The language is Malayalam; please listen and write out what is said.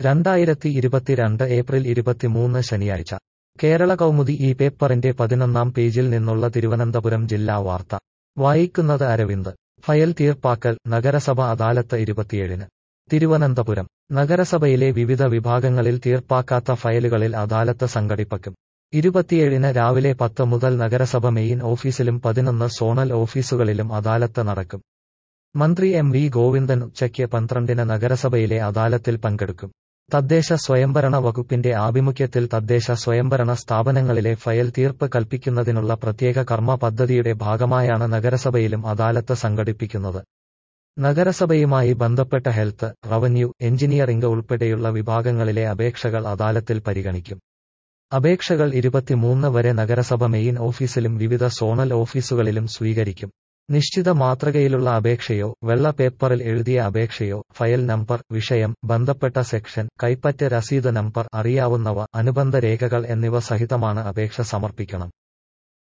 രണ്ടായിരത്തി ഇരുപത്തിരണ്ട് ഏപ്രിൽ ഇരുപത്തിമൂന്ന് ശനിയാഴ്ച കേരള കൗമുദി ഈ പേപ്പറിന്റെ പതിനൊന്നാം പേജിൽ നിന്നുള്ള തിരുവനന്തപുരം ജില്ലാ വാർത്ത വായിക്കുന്നത് അരവിന്ദ് ഫയൽ തീർപ്പാക്കൽ നഗരസഭ അദാലത്ത് ഇരുപത്തിയേഴിന് തിരുവനന്തപുരം നഗരസഭയിലെ വിവിധ വിഭാഗങ്ങളിൽ തീർപ്പാക്കാത്ത ഫയലുകളിൽ അദാലത്ത് സംഘടിപ്പിക്കും ഇരുപത്തിയേഴിന് രാവിലെ പത്ത് മുതൽ നഗരസഭ മെയിൻ ഓഫീസിലും പതിനൊന്ന് സോണൽ ഓഫീസുകളിലും അദാലത്ത് നടക്കും മന്ത്രി എം വി ഗോവിന്ദൻ ഉച്ചയ്ക്ക് പന്ത്രണ്ടിന് നഗരസഭയിലെ അദാലത്തിൽ പങ്കെടുക്കും തദ്ദേശ സ്വയംഭരണ വകുപ്പിന്റെ ആഭിമുഖ്യത്തിൽ തദ്ദേശ സ്വയംഭരണ സ്ഥാപനങ്ങളിലെ ഫയൽ തീർപ്പ് കൽപ്പിക്കുന്നതിനുള്ള പ്രത്യേക കർമ്മ പദ്ധതിയുടെ ഭാഗമായാണ് നഗരസഭയിലും അദാലത്ത് സംഘടിപ്പിക്കുന്നത് നഗരസഭയുമായി ബന്ധപ്പെട്ട ഹെൽത്ത് റവന്യൂ എഞ്ചിനീയറിംഗ് ഉൾപ്പെടെയുള്ള വിഭാഗങ്ങളിലെ അപേക്ഷകൾ അദാലത്തിൽ പരിഗണിക്കും അപേക്ഷകൾ ഇരുപത്തിമൂന്ന് വരെ നഗരസഭ മെയിൻ ഓഫീസിലും വിവിധ സോണൽ ഓഫീസുകളിലും സ്വീകരിക്കും നിശ്ചിത മാതൃകയിലുള്ള അപേക്ഷയോ വെള്ള പേപ്പറിൽ എഴുതിയ അപേക്ഷയോ ഫയൽ നമ്പർ വിഷയം ബന്ധപ്പെട്ട സെക്ഷൻ കൈപ്പറ്റ രസീത് നമ്പർ അറിയാവുന്നവ അനുബന്ധ രേഖകൾ എന്നിവ സഹിതമാണ് അപേക്ഷ സമർപ്പിക്കണം